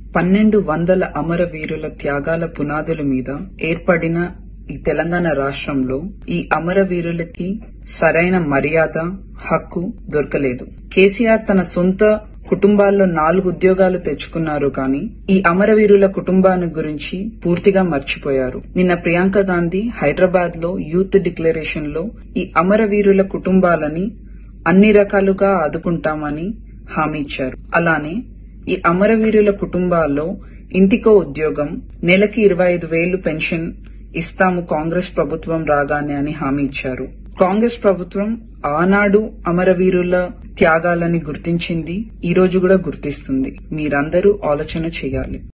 పన్నెండు వందల అమరవీరుల త్యాగాల పునాదుల మీద ఏర్పడిన ఈ తెలంగాణ రాష్ట్రంలో ఈ అమరవీరులకి సరైన మర్యాద హక్కు దొరకలేదు కేసీఆర్ తన సొంత కుటుంబాల్లో నాలుగు ఉద్యోగాలు తెచ్చుకున్నారు కానీ ఈ అమరవీరుల కుటుంబాన్ని గురించి పూర్తిగా మర్చిపోయారు నిన్న ప్రియాంక గాంధీ హైదరాబాద్ లో యూత్ డిక్లరేషన్ లో ఈ అమరవీరుల కుటుంబాలని అన్ని రకాలుగా ఆదుకుంటామని హామీ ఇచ్చారు అలానే ఈ అమరవీరుల కుటుంబాల్లో ఇంటికో ఉద్యోగం నెలకి ఇరవై ఐదు వేలు పెన్షన్ ఇస్తాము కాంగ్రెస్ ప్రభుత్వం రాగానే అని హామీ ఇచ్చారు కాంగ్రెస్ ప్రభుత్వం ఆనాడు అమరవీరుల త్యాగాలని గుర్తించింది ఈ రోజు కూడా గుర్తిస్తుంది మీరందరూ ఆలోచన చేయాలి